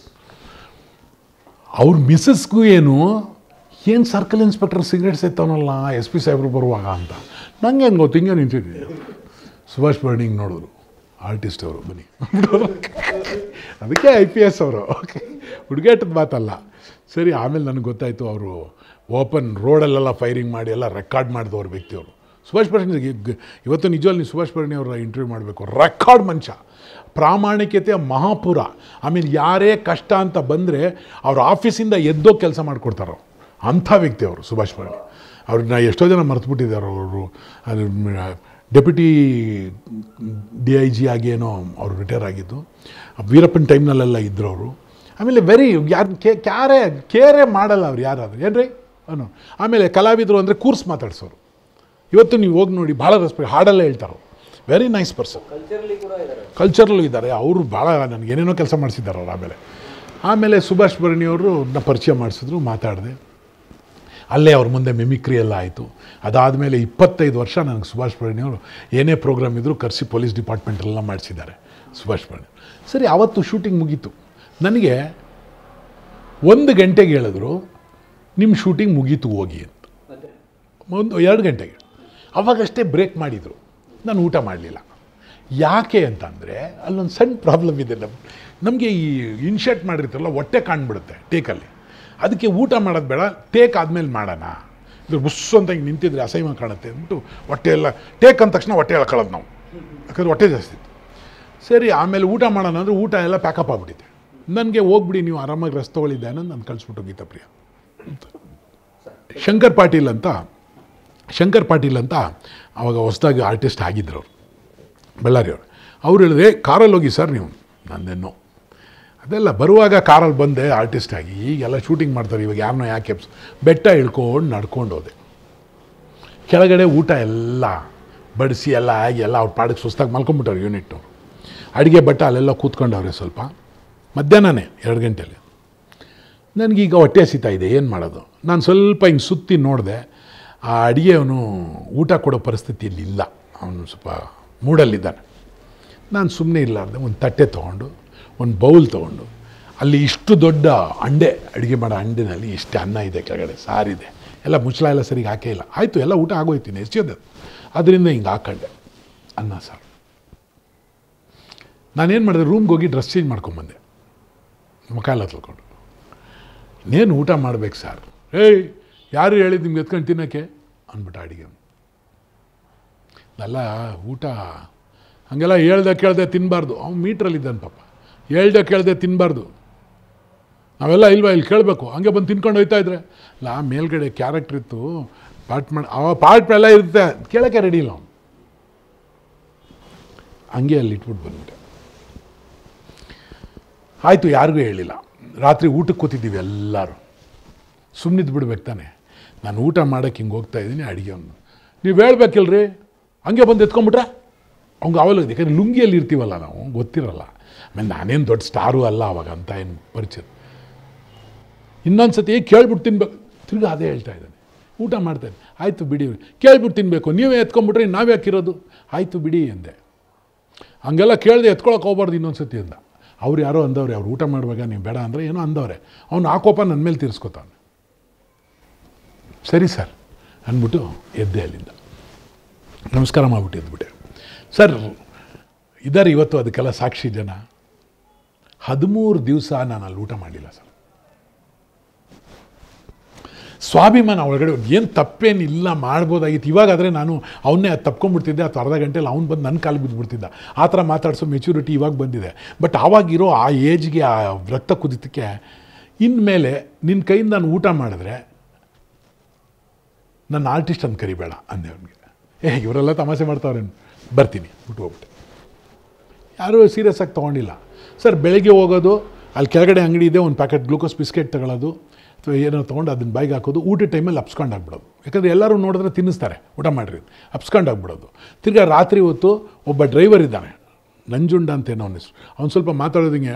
ಅವ್ರ ಮಿಸ್ಸಸ್ಗೂ ಏನು ಏನು ಸರ್ಕಲ್ ಇನ್ಸ್ಪೆಕ್ಟರ್ ಸಿಗರೇಟ್ ಸೇತಾನಲ್ಲ ಎಸ್ ಪಿ ಸಾಹೇಬ್ರು ಬರುವಾಗ ಅಂತ ನಂಗೆ ಏನು ಗೊತ್ತು ಹಿಂಗೆ ನಿಂತಿದ್ದೆ ಸುಭಾಷ್ ಭರಣಿ ಹಿಂಗೆ ನೋಡಿದ್ರು ಆರ್ಟಿಸ್ಟ್ ಅವರು ಬನ್ನಿ ಅದಕ್ಕೆ ಐ ಪಿ ಎಸ್ ಅವರು ಓಕೆ ಹುಡುಗಾಟದ ಮಾತಲ್ಲ ಸರಿ ಆಮೇಲೆ ನನಗೆ ಗೊತ್ತಾಯಿತು ಅವರು ಓಪನ್ ರೋಡಲ್ಲೆಲ್ಲ ಫೈರಿಂಗ್ ಮಾಡಿ ಎಲ್ಲ ರೆಕಾರ್ಡ್ ಮಾಡಿದವ್ರು ವ್ಯಕ್ತಿ ಅವರು ಸುಭಾಷ್ ಭರಣಿ ಇವತ್ತು ನಿಜವಲ್ಲಿ ನೀವು ಸುಭಾಷ್ ಭರಣಿ ಅವರ ಇಂಟರ್ವ್ಯೂ ಮಾಡಬೇಕು ರೆಕಾರ್ಡ್ ಮನುಷ್ಯ ಪ್ರಾಮಾಣಿಕತೆಯ ಮಹಾಪುರ ಆಮೇಲೆ ಯಾರೇ ಕಷ್ಟ ಅಂತ ಬಂದರೆ ಅವ್ರ ಆಫೀಸಿಂದ ಎದ್ದೋ ಕೆಲಸ ಮಾಡಿಕೊಡ್ತಾರೆ ಅವ್ರು ಅಂಥ ವ್ಯಕ್ತಿ ಅವರು ಸುಭಾಷ್ ಭರಣಿ ಅವ್ರನ್ನ ಎಷ್ಟೋ ಜನ ಮರ್ತುಬಿಟ್ಟಿದ್ದಾರೆ ಅವರು ಅದು ಡೆಪ್ಯೂಟಿ ಡಿ ಐ ಜಿ ಆಗಿ ಏನೋ ಅವರು ರಿಟೈರ್ ಆಗಿದ್ದು ವೀರಪ್ಪನ ಟೈಮ್ನಲ್ಲೆಲ್ಲ ಇದ್ದರು ಅವರು ಆಮೇಲೆ ವೆರಿ ಯಾರು ಕೇ ಕ್ಯಾರೇ ಕೇರೇ ಮಾಡಲ್ಲ ಅವ್ರು ಯಾರಾದ್ರು ಏನ್ರಿ ಅನ್ನೋ ಆಮೇಲೆ ಕಲಾವಿದರು ಅಂದರೆ ಕೂರ್ಸ್ ಮಾತಾಡ್ಸೋರು ಇವತ್ತು ನೀವು ಹೋಗಿ ನೋಡಿ ಭಾಳ ರೆಸ್ಪೆಕ್ಟ್ ಹಾಡೆಲ್ಲ ಹೇಳ್ತಾರೆ ವೆರಿ ನೈಸ್ ಪರ್ಸನ್ ಕಲ್ಚರ್ಲಿ ಕೂಡ ಇದ್ದಾರೆ ಕಲ್ಚರಲ್ಲೂ ಇದ್ದಾರೆ ಅವರು ಭಾಳ ನನಗೆ ಏನೇನೋ ಕೆಲಸ ಮಾಡಿಸಿದ್ದಾರೆ ಅವ್ರು ಆಮೇಲೆ ಆಮೇಲೆ ಸುಭಾಷ್ ಭರಣಿಯವರು ನ ಪರಿಚಯ ಮಾಡಿಸಿದ್ರು ಮಾತಾಡಿದೆ ಅಲ್ಲೇ ಅವ್ರ ಮುಂದೆ ಮಿಮಿಕ್ರಿ ಎಲ್ಲ ಆಯಿತು ಅದಾದಮೇಲೆ ಇಪ್ಪತ್ತೈದು ವರ್ಷ ನನಗೆ ಸುಭಾಷ್ ಭರಣಿಯವರು ಏನೇ ಪ್ರೋಗ್ರಾಮ್ ಇದ್ದರೂ ಕರೆಸಿ ಪೊಲೀಸ್ ಡಿಪಾರ್ಟ್ಮೆಂಟೆಲ್ಲ ಮಾಡಿಸಿದ್ದಾರೆ ಸುಭಾಷ್ ಭರಣಿ ಸರಿ ಆವತ್ತು ಶೂಟಿಂಗ್ ಮುಗೀತು ನನಗೆ ಒಂದು ಗಂಟೆಗೆ ಹೇಳಿದ್ರು ನಿಮ್ಮ ಶೂಟಿಂಗ್ ಮುಗೀತು ಹೋಗಿ ಅಂತ ಮತ್ತೆ ಒಂದು ಎರಡು ಗಂಟೆಗೆ ಅವಾಗಷ್ಟೇ ಬ್ರೇಕ್ ಮಾಡಿದರು ನಾನು ಊಟ ಮಾಡಲಿಲ್ಲ ಯಾಕೆ ಅಂತಂದರೆ ಅಲ್ಲೊಂದು ಸಣ್ಣ ಪ್ರಾಬ್ಲಮ್ ಇದೆ ನಮ್ಮ ನಮಗೆ ಈ ಇನ್ಶರ್ಟ್ ಮಾಡಿರ್ತಾರಲ್ಲ ಹೊಟ್ಟೆ ಕಾಣ್ಬಿಡುತ್ತೆ ಟೇಕಲ್ಲಿ ಅದಕ್ಕೆ ಊಟ ಮಾಡೋದು ಬೇಡ ಟೇಕ್ ಆದಮೇಲೆ ಮಾಡೋಣ ಇದು ಬುಸ್ ಅಂತ ಹಿಂಗೆ ನಿಂತಿದ್ರೆ ಅಸಹ್ಯ ಕಾಣುತ್ತೆ ಅಂದ್ಬಿಟ್ಟು ಹೊಟ್ಟೆ ಎಲ್ಲ ಟೇಕ್ ಅಂದ ತಕ್ಷಣ ಹೊಟ್ಟೆ ಎಳ್ಕೊಳ್ಳೋದು ನಾವು ಯಾಕಂದ್ರೆ ಹೊಟ್ಟೆ ಜಾಸ್ತಿ ಇತ್ತು ಸರಿ ಆಮೇಲೆ ಊಟ ಮಾಡೋಣ ಅಂದರೆ ಊಟ ಎಲ್ಲ ಪ್ಯಾಕಪ್ ಆಗ್ಬಿಟ್ಟಿದೆ ನನಗೆ ಹೋಗ್ಬಿಡಿ ನೀವು ಆರಾಮಾಗಿ ರಸ್ ತೊಗೊಳಿದ್ದೆ ಅನ್ನೋದು ನಾನು ಕಳಿಸ್ಬಿಟ್ಟು ಗೀತಾಪ್ರಿಯ ಶಂಕರ್ ಪಾಟೀಲ್ ಅಂತ ಶಂಕರ್ ಪಾಟೀಲ್ ಅಂತ ಅವಾಗ ಹೊಸದಾಗಿ ಆರ್ಟಿಸ್ಟ್ ಆಗಿದ್ದರು ಅವರು ಬಳ್ಳಾರಿಯವರು ಅವ್ರು ಹೇಳಿದ್ರೆ ಕಾರಲ್ಲಿ ಹೋಗಿ ಸರ್ ನೀವು ನಂದೇನೋ ಅದೆಲ್ಲ ಬರುವಾಗ ಕಾರಲ್ಲಿ ಬಂದೆ ಆರ್ಟಿಸ್ಟ್ ಆಗಿ ಈಗೆಲ್ಲ ಶೂಟಿಂಗ್ ಮಾಡ್ತಾರೆ ಇವಾಗ ಯಾರನ್ನೋ ಯಾಕೆ ಎಬ್ಸ್- ಬೆಟ್ಟ ಇಳ್ಕೊಂಡು ನಡ್ಕೊಂಡು ಹೋದೆ ಕೆಳಗಡೆ ಊಟ ಎಲ್ಲ ಬಡಿಸಿ ಎಲ್ಲ ಆಗಿ ಎಲ್ಲ ಅವ್ರ ಪಾಡಕ್ಕೆ ಸುಸ್ತಾಗಿ ಮಲ್ಕೊಂಬಿಟ್ಟವ್ರು ಯೂನಿಟ್ನವ್ರು ಅಡುಗೆ ಬಟ್ಟ ಅಲ್ಲೆಲ್ಲ ಕೂತ್ಕೊಂಡವ್ರೆ ಸ್ವಲ್ಪ ಮಧ್ಯಾಹ್ನನೇ ಎರಡು ಗಂಟೆಯಲ್ಲಿ ನನಗೀಗ ಹೊಟ್ಟೆ ಹಸಿತಾ ಇದೆ ಏನು ಮಾಡೋದು ನಾನು ಸ್ವಲ್ಪ ಹಿಂಗೆ ಸುತ್ತಿ ನೋಡಿದೆ ಆ ಅಡುಗೆ ಅವನು ಊಟ ಕೊಡೋ ಪರಿಸ್ಥಿತಿಯಲ್ಲಿ ಇಲ್ಲ ಅವನು ಸ್ವಲ್ಪ ಮೂಡಲ್ಲಿದ್ದಾನೆ ನಾನು ಸುಮ್ಮನೆ ಇಲ್ಲಾರ್ದೆ ಒಂದು ತಟ್ಟೆ ತೊಗೊಂಡು ಒಂದು ಬೌಲ್ ತೊಗೊಂಡು ಅಲ್ಲಿ ಇಷ್ಟು ದೊಡ್ಡ ಅಂಡೆ ಅಡುಗೆ ಮಾಡೋ ಅಂಡಿನಲ್ಲಿ ಇಷ್ಟು ಅನ್ನ ಇದೆ ಕೆಳಗಡೆ ಸಾರಿದೆ ಎಲ್ಲ ಮುಚ್ಚಳ ಎಲ್ಲ ಸರಿಗೆ ಹಾಕೇ ಇಲ್ಲ ಆಯಿತು ಎಲ್ಲ ಊಟ ಆಗೋಯ್ತೀನಿ ಎಷ್ಟೊಂದು ಅದರಿಂದ ಹಿಂಗೆ ಹಾಕೊಂಡೆ ಅನ್ನ ಸಾರು ನಾನೇನು ಮಾಡಿದೆ ರೂಮ್ಗೆ ಹೋಗಿ ಡ್ರೆಸ್ ಚೇಂಜ್ ಮಾಡ್ಕೊಂಬಂದೆ ಮುಖ ಎಲ್ಲ ತೊಳ್ಕೊಂಡು ಇನ್ನೇನು ಊಟ ಮಾಡ್ಬೇಕು ಸರ್ ಏಯ್ ಯಾರು ಹೇಳಿದ್ದು ನಿಮ್ಗೆ ಎತ್ಕೊಂಡು ತಿನ್ನೋಕ್ಕೆ ಅಂದ್ಬಿಟ್ಟು ಅಡಿಗೆ ಅಲ್ಲ ಊಟ ಹಂಗೆಲ್ಲ ಹೇಳ್ದೆ ಕೇಳ್ದೆ ತಿನ್ನಬಾರ್ದು ಅವ್ನು ಮೀಟ್ರಲ್ಲಿದ್ದಾನೆ ಪಾಪ ಹೇಳ್ದೆ ಕೇಳ್ದೆ ತಿನ್ನಬಾರ್ದು ನಾವೆಲ್ಲ ಇಲ್ವಾ ಇಲ್ಲಿ ಕೇಳಬೇಕು ಹಂಗೆ ಬಂದು ತಿನ್ಕೊಂಡು ಹೋಯ್ತಾ ಇದ್ರೆ ಇಲ್ಲ ಆ ಮೇಲ್ಗಡೆ ಕ್ಯಾರೆಕ್ಟ್ರ್ ಇತ್ತು ಪಾರ್ಟ್ ಮಾಡಿ ಅವ ಪಾರ್ಟ್ ಎಲ್ಲ ಇರುತ್ತೆ ಕೇಳೋಕ್ಕೆ ರೆಡಿ ಇಲ್ಲ ಅವ್ನು ಹಂಗೆ ಅಲ್ಲಿ ಇಟ್ಬಿಟ್ಟು ಬಂದ್ಬಿಟ್ಟೆ ಆಯಿತು ಯಾರಿಗೂ ಹೇಳಿಲ್ಲ ರಾತ್ರಿ ಊಟಕ್ಕೆ ಕೂತಿದ್ದೀವಿ ಎಲ್ಲರೂ ಸುಮ್ಮನಿದ್ದು ಬಿಡ್ಬೇಕು ತಾನೆ ನಾನು ಊಟ ಮಾಡೋಕ್ಕೆ ಹಿಂಗೆ ಹೋಗ್ತಾ ಇದ್ದೀನಿ ಅಡುಗೆ ಅವನು ನೀವು ಹೇಳ್ಬೇಕಿಲ್ರಿ ಹಂಗೆ ಬಂದು ಎತ್ಕೊಂಬಿಟ್ರೆ ಅವ್ಗೆ ಅವಲ್ಲ ಯಾಕಂದ್ರೆ ಲುಂಗಿಯಲ್ಲಿ ಇರ್ತೀವಲ್ಲ ನಾವು ಗೊತ್ತಿರಲ್ಲ ಆಮೇಲೆ ನಾನೇನು ದೊಡ್ಡ ಸ್ಟಾರು ಅಲ್ಲ ಅವಾಗ ಅಂತ ಏನು ಪರಿಚಯ ಇನ್ನೊಂದು ಸತಿ ಕೇಳ್ಬಿಟ್ಟು ತಿನ್ಬೇಕು ತಿರ್ಗಿ ಅದೇ ಹೇಳ್ತಾ ಇದ್ದಾನೆ ಊಟ ಮಾಡ್ತಾನೆ ಆಯಿತು ಬಿಡಿ ಕೇಳ್ಬಿಟ್ಟು ತಿನ್ನಬೇಕು ನೀವೇ ಎತ್ಕೊಂಬಿಟ್ರೆ ನಾವೇ ಹಾಕಿರೋದು ಆಯಿತು ಬಿಡಿ ಅಂದೆ ಹಂಗೆಲ್ಲ ಕೇಳದೆ ಎತ್ಕೊಳಕ್ಕೆ ಹೋಗ್ಬಾರ್ದು ಇನ್ನೊಂದು ಸತಿ ಅಂದ ಅವ್ರು ಯಾರೋ ಅಂದವ್ರೆ ಅವ್ರು ಊಟ ಮಾಡುವಾಗ ನೀವು ಬೇಡ ಅಂದರೆ ಏನೋ ಅಂದವ್ರೆ ಅವ್ನು ಆ ಕೋಪ ನನ್ನ ಮೇಲೆ ತೀರಿಸ್ಕೊತಾನೆ ಸರಿ ಸರ್ ಅಂದ್ಬಿಟ್ಟು ಎದ್ದೆ ಅಲ್ಲಿಂದ ನಮಸ್ಕಾರ ಮಾಡ್ಬಿಟ್ಟು ಎದ್ಬಿಟ್ಟೆ ಸರ್ ಇದ್ದಾರೆ ಇವತ್ತು ಅದಕ್ಕೆಲ್ಲ ಸಾಕ್ಷಿ ಜನ ಹದಿಮೂರು ದಿವಸ ನಾನು ಅಲ್ಲಿ ಊಟ ಮಾಡಲಿಲ್ಲ ಸರ್ ಸ್ವಾಭಿಮಾನ ಒಳಗಡೆ ಏನು ತಪ್ಪೇನಿಲ್ಲ ಮಾಡ್ಬೋದಾಗಿತ್ತು ಇವಾಗಾದರೆ ನಾನು ಅವನ್ನೇ ತಪ್ಕೊಂಡ್ಬಿಡ್ತಿದ್ದೆ ಅಥವಾ ಅರ್ಧ ಗಂಟೆಲಿ ಅವ್ನು ಬಂದು ನನ್ನ ಕಾಲು ಬಿದ್ದುಬಿಡ್ತಿದ್ದ ಆ ಥರ ಮಾತಾಡಿಸೋ ಮೆಚುರಿಟಿ ಇವಾಗ ಬಂದಿದೆ ಬಟ್ ಆವಾಗಿರೋ ಆ ಏಜ್ಗೆ ಆ ರಕ್ತ ಕುದಿತಕ್ಕೆ ಇನ್ಮೇಲೆ ನಿನ್ನ ಕೈಯಿಂದ ನಾನು ಊಟ ಮಾಡಿದ್ರೆ ನನ್ನ ಆರ್ಟಿಸ್ಟ್ ಅಂತ ಕರಿಬೇಡ ಅಂದೆ ಅವನಿಗೆ ಏ ಇವರೆಲ್ಲ ತಮಾಷೆ ಮಾಡ್ತಾವ್ರೆ ಬರ್ತೀನಿ ಬಿಟ್ಟು ಹೋಗ್ಬಿಟ್ಟೆ ಯಾರೂ ಸೀರಿಯಸ್ ಆಗಿ ತೊಗೊಂಡಿಲ್ಲ ಸರ್ ಬೆಳಗ್ಗೆ ಹೋಗೋದು ಅಲ್ಲಿ ಕೆಳಗಡೆ ಅಂಗಡಿ ಇದೆ ಒಂದು ಪ್ಯಾಕೆಟ್ ಗ್ಲೂಕೋಸ್ ಬಿಸ್ಕೆಟ್ ತಗೊಳ್ಳೋದು ಅಥವಾ ಏನೋ ತೊಗೊಂಡು ಅದನ್ನ ಬೈಗೆ ಹಾಕೋದು ಊಟ ಟೈಮಲ್ಲಿ ಅಪ್ಸ್ಕೊಂಡು ಆಗ್ಬಿಡೋದು ಯಾಕಂದರೆ ಎಲ್ಲರೂ ನೋಡಿದ್ರೆ ತಿನ್ನಿಸ್ತಾರೆ ಊಟ ಮಾಡಿರಿ ಅಪ್ಸ್ಕೊಂಡು ಆಗ್ಬಿಡೋದು ತಿರ್ಗಾ ರಾತ್ರಿ ಹೊತ್ತು ಒಬ್ಬ ಡ್ರೈವರ್ ಇದ್ದಾನೆ ನಂಜುಂಡ ಅಂತ ಏನೋ ಅವನ ಹೆಸರು ಅವ್ನು ಸ್ವಲ್ಪ ಮಾತಾಡೋದಂಗೆ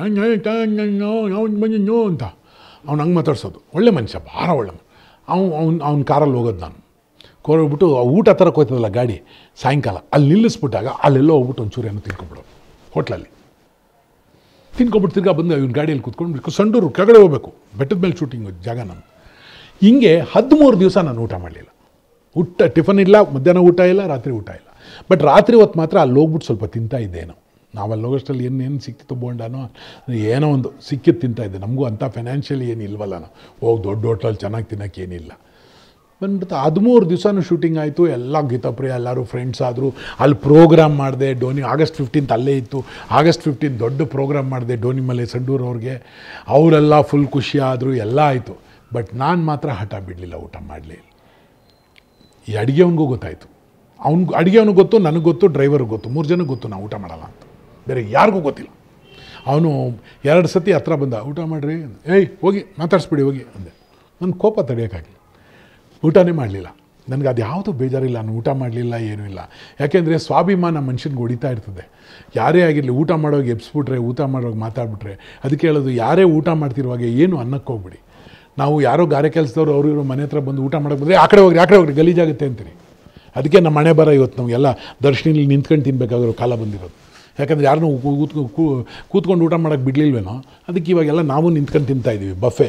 ನೋ ಅಂತ ಅವ್ನು ಹಂಗೆ ಮಾತಾಡ್ಸೋದು ಒಳ್ಳೆ ಮನುಷ್ಯ ಭಾಳ ಒಳ್ಳೆ ಅವ್ನು ಅವ್ನು ಅವ್ನ ಕಾರಲ್ಲಿ ಹೋಗೋದು ನಾನು ಹೋಗ್ಬಿಟ್ಟು ಊಟ ತರಕ್ಕೆ ಹೋಯ್ತದಲ್ಲ ಗಾಡಿ ಸಾಯಂಕಾಲ ಅಲ್ಲಿ ನಿಲ್ಲಿಸ್ಬಿಟ್ಟಾಗ ಅಲ್ಲೆಲ್ಲೋ ಹೋಗ್ಬಿಟ್ಟು ಒಂಚೂರು ಏನೋ ತಿನ್ಕೊಂಬಿಡೋದು ಹೋಟ್ಲಲ್ಲಿ ತಿನ್ಕೊಂಬಿಟ್ಟು ತಿರ್ಗಾ ಬಂದು ಇವ್ನ ಗಾಡಿಯಲ್ಲಿ ಕೂತ್ಕೊಂಡು ಸಂಡೂರು ಕೆಳಗಡೆ ಹೋಗ್ಬೇಕು ಬೆಟ್ಟದ ಮೇಲೆ ಶೂಟಿಂಗ್ ಜಾಗ ನಾನು ಹಿಂಗೆ ಹದಿಮೂರು ದಿವಸ ನಾನು ಊಟ ಮಾಡಲಿಲ್ಲ ಊಟ ಟಿಫನ್ ಇಲ್ಲ ಮಧ್ಯಾಹ್ನ ಊಟ ಇಲ್ಲ ರಾತ್ರಿ ಊಟ ಇಲ್ಲ ಬಟ್ ರಾತ್ರಿ ಹೊತ್ತು ಮಾತ್ರ ಅಲ್ಲಿ ಹೋಗ್ಬಿಟ್ಟು ಸ್ವಲ್ಪ ತಿಂತಾ ಇದ್ದೇನೋ ನಾವು ಅಲ್ಲಿ ಹೋಗೋಷ್ಟರಲ್ಲಿ ಏನು ಏನು ಸಿಕ್ತಿತ್ತು ಬೋಂಡನೋ ಏನೋ ಒಂದು ಸಿಕ್ಕಿದ್ದು ತಿಂತಾ ಇದ್ದೆ ನಮಗೂ ಅಂಥ ಫೈನಾನ್ಷಿಯಲಿ ಏನು ಇಲ್ವಲ್ಲ ನಾವು ಹೋಗಿ ದೊಡ್ಡ ಹೋಟ್ಲಲ್ಲಿ ಚೆನ್ನಾಗಿ ತಿನ್ನೋಕೆ ಏನಿಲ್ಲ ಬಂದ್ಬಿಟ್ಟು ಹದಿಮೂರು ದಿವಸನೂ ಶೂಟಿಂಗ್ ಆಯಿತು ಎಲ್ಲ ಗೀತಾಪ್ರಿಯ ಎಲ್ಲರೂ ಫ್ರೆಂಡ್ಸ್ ಆದರು ಅಲ್ಲಿ ಪ್ರೋಗ್ರಾಮ್ ಮಾಡಿದೆ ಡೋನಿ ಆಗಸ್ಟ್ ಫಿಫ್ಟೀನ್ತ್ ಅಲ್ಲೇ ಇತ್ತು ಆಗಸ್ಟ್ ಫಿಫ್ಟೀನ್ ದೊಡ್ಡ ಪ್ರೋಗ್ರಾಮ್ ಮಾಡಿದೆ ಡೋನಿ ಮಲೆ ಸಂಡೂರು ಅವ್ರಿಗೆ ಅವರೆಲ್ಲ ಫುಲ್ ಖುಷಿ ಆದರು ಎಲ್ಲ ಆಯಿತು ಬಟ್ ನಾನು ಮಾತ್ರ ಹಠ ಬಿಡಲಿಲ್ಲ ಊಟ ಮಾಡಲಿ ಈ ಅಡುಗೆವನಿಗೂ ಗೊತ್ತಾಯಿತು ಅವ್ನಿಗೆ ಅಡುಗೆವನಿಗೆ ಗೊತ್ತು ನನಗೆ ಗೊತ್ತು ಡ್ರೈವರ್ಗೆ ಗೊತ್ತು ಮೂರು ಜನಕ್ಕೆ ಗೊತ್ತು ನಾವು ಊಟ ಮಾಡಲ್ಲ ಅಂತ ಬೇರೆ ಯಾರಿಗೂ ಗೊತ್ತಿಲ್ಲ ಅವನು ಎರಡು ಸತಿ ಹತ್ರ ಬಂದ ಊಟ ಮಾಡಿರಿ ಏಯ್ ಹೋಗಿ ಮಾತಾಡಿಸ್ಬಿಡಿ ಹೋಗಿ ಅಂದೆ ನನ್ನ ಕೋಪ ತಡೆಯೋಕ್ಕಾಗಲಿ ಊಟನೇ ಮಾಡಲಿಲ್ಲ ನನಗೆ ಅದು ಯಾವುದೂ ಬೇಜಾರಿಲ್ಲ ನಾನು ಊಟ ಮಾಡಲಿಲ್ಲ ಏನೂ ಇಲ್ಲ ಯಾಕೆಂದರೆ ಸ್ವಾಭಿಮಾನ ಮನುಷ್ಯನಿಗೆ ಹೊಡಿತಾ ಇರ್ತದೆ ಯಾರೇ ಆಗಿರಲಿ ಊಟ ಮಾಡೋವಾಗ ಎಬ್ಸ್ಬಿಟ್ರೆ ಊಟ ಮಾಡೋವಾಗ ಮಾತಾಡ್ಬಿಟ್ರೆ ಅದಕ್ಕೆ ಹೇಳೋದು ಯಾರೇ ಊಟ ಮಾಡ್ತಿರುವಾಗ ಏನು ಅನ್ನಕ್ಕೆ ಹೋಗ್ಬಿಡಿ ನಾವು ಯಾರೋ ಗಾರೆ ಕೆಲಸದವ್ರು ಅವರು ಇವರು ಮನೆ ಹತ್ರ ಬಂದು ಊಟ ಮಾಡೋಕೆ ಬಂದರೆ ಆ ಕಡೆ ಹೋಗ್ರಿ ಆ ಕಡೆ ಹೋಗ್ರಿ ಗಲೀಜಾಗುತ್ತೆ ಅಂತೀರಿ ಅದಕ್ಕೆ ನಮ್ಮ ಮನೆ ಬರ ಇವತ್ತು ನಮಗೆಲ್ಲ ದರ್ಶನಿಲಿ ನಿಂತ್ಕೊಂಡು ತಿನ್ಬೇಕಾಗಿರೋ ಕಾಲ ಬಂದಿರೋದು ಯಾಕಂದರೆ ಯಾರನ್ನೂ ಕೂತ್ಕೊಂಡು ಕೂತ್ಕೊಂಡು ಊಟ ಮಾಡೋಕ್ಕೆ ಬಿಡಲಿಲ್ವೇನೋ ಅದಕ್ಕೆ ಇವಾಗೆಲ್ಲ ನಾವು ನಿಂತ್ಕೊಂಡು ತಿಂತಾ ಇದ್ದೀವಿ ಬಫೆ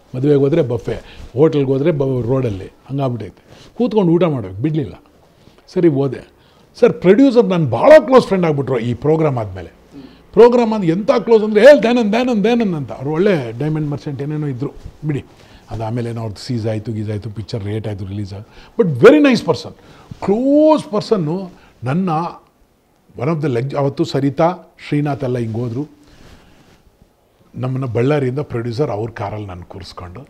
ಮದುವೆಗೆ ಹೋದರೆ ಬಫೆ ಹೋಟೆಲ್ಗೆ ಹೋದರೆ ಬ ರೋಡಲ್ಲಿ ಹಂಗಾಗ್ಬಿಟ್ಟೈತೆ ಕೂತ್ಕೊಂಡು ಊಟ ಮಾಡಬೇಕು ಬಿಡಲಿಲ್ಲ ಸರಿ ಹೋದೆ ಸರ್ ಪ್ರೊಡ್ಯೂಸರ್ ನಾನು ಭಾಳ ಕ್ಲೋಸ್ ಫ್ರೆಂಡ್ ಆಗಿಬಿಟ್ರು ಈ ಪ್ರೋಗ್ರಾಮ್ ಆದಮೇಲೆ ಪ್ರೋಗ್ರಾಮ್ ಅಂದ್ರೆ ಎಂಥ ಕ್ಲೋಸ್ ಅಂದರೆ ಹೇಳಿ ದ್ಯಾನಂದ್ ದ್ಯಾನಂದ್ ದ್ಯಾನಂದ್ ಅಂತ ಅವ್ರು ಒಳ್ಳೆ ಡೈಮಂಡ್ ಮರ್ಚೆಂಟ್ ಏನೇನೋ ಇದ್ದರು ಬಿಡಿ ಅದು ಆಮೇಲೆ ಏನೋ ಅವ್ರದ್ದು ಸೀಸ್ ಆಯಿತು ಗೀಸ್ ಆಯಿತು ಪಿಕ್ಚರ್ ರೇಟ್ ಆಯಿತು ರಿಲೀಸ್ ಆಯಿತು but very nice person close ಪರ್ಸನ್ನು ನನ್ನ ಒನ್ ಆಫ್ ದ ಲೆಗ್ ಅವತ್ತು ಸರಿತಾ ಶ್ರೀನಾಥ್ ಎಲ್ಲ ಹಿಂಗೆ ಹೋದರು ನಮ್ಮನ್ನು ಬಳ್ಳಾರಿಯಿಂದ ಪ್ರೊಡ್ಯೂಸರ್ ಅವ್ರ ಕಾರಲ್ಲಿ ನಾನು ಕೂರಿಸ್ಕೊಂಡು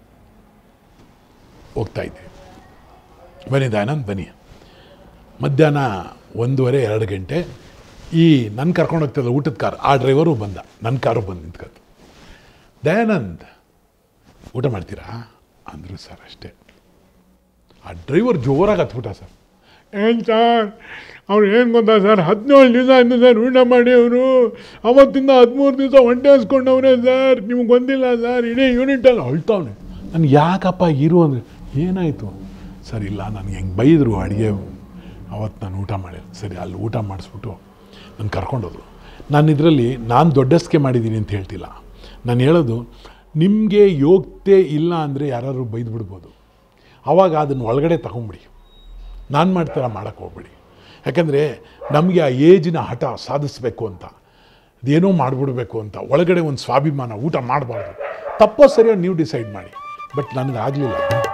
ಹೋಗ್ತಾ ಇದ್ದೆ ಬನ್ನಿ ದಯಾನಂದ್ ಬನ್ನಿ ಮಧ್ಯಾಹ್ನ ಒಂದೂವರೆ ಎರಡು ಗಂಟೆ ಈ ನನ್ನ ಕರ್ಕೊಂಡು ಹೋಗ್ತಿದ್ದ ಊಟದ ಕಾರ್ ಆ ಡ್ರೈವರು ಬಂದ ನನ್ನ ಕಾರು ಬಂದು ನಿಂತ್ಕೊತು ದಯಾನಂದ್ ಊಟ ಮಾಡ್ತೀರಾ ಅಂದರು ಸರ್ ಅಷ್ಟೇ ಆ ಡ್ರೈವರ್ ಜೋರಾಗಿ ಹತ್ಬಿಟ್ಟ ಸರ್ ಏನು ಸರ್ ಅವ್ರು ಏನು ಗೊತ್ತಾ ಸರ್ ಹದಿನೇಳು ದಿವಸ ಆಯಿತು ಸರ್ ಊಟ ಮಾಡಿ ಅವರು ಅವತ್ತಿಂದ ಹದಿಮೂರು ದಿವಸ ಹೊಟ್ಟೆ ಹಸ್ಕೊಂಡವ್ರೆ ಸರ್ ನಿಮ್ಗೆ ಬಂದಿಲ್ಲ ಸರ್ ಇಡೀ ಯೂನಿಟಲ್ಲಿ ಅಳ್ತಾವ್ನೆ ನಾನು ಯಾಕಪ್ಪ ಇರು ಅಂದರೆ ಏನಾಯಿತು ಸರ್ ಇಲ್ಲ ನನಗೆ ಹೆಂಗೆ ಬೈದರು ಅಡುಗೆ ಅವತ್ತು ನಾನು ಊಟ ಮಾಡಿಲ್ಲ ಸರಿ ಅಲ್ಲಿ ಊಟ ಮಾಡಿಸ್ಬಿಟ್ಟು ನಾನು ಕರ್ಕೊಂಡೋದ್ರು ನಾನು ಇದರಲ್ಲಿ ನಾನು ದೊಡ್ಡಸ್ಕೆ ಮಾಡಿದ್ದೀನಿ ಅಂತ ಹೇಳ್ತಿಲ್ಲ ನಾನು ಹೇಳೋದು ನಿಮಗೆ ಯೋಗ್ಯತೆ ಇಲ್ಲ ಅಂದರೆ ಯಾರಾದ್ರು ಬೈದು ಬಿಡ್ಬೋದು ಆವಾಗ ಅದನ್ನು ಒಳಗಡೆ ತಗೊಂಬಿಡಿ ನಾನು ಮಾಡ್ತಾರ ಮಾಡೋಕ್ಕೆ ಹೋಗ್ಬಿಡಿ ಯಾಕಂದರೆ ನಮಗೆ ಆ ಏಜಿನ ಹಠ ಸಾಧಿಸಬೇಕು ಅಂತ ಅದೇನೋ ಮಾಡಿಬಿಡ್ಬೇಕು ಅಂತ ಒಳಗಡೆ ಒಂದು ಸ್ವಾಭಿಮಾನ ಊಟ ಮಾಡಬಾರ್ದು ತಪ್ಪೋ ಸರಿಯೋ ನೀವು ಡಿಸೈಡ್ ಮಾಡಿ ಬಟ್ ನನಗಾಗಲಿಲ್ಲ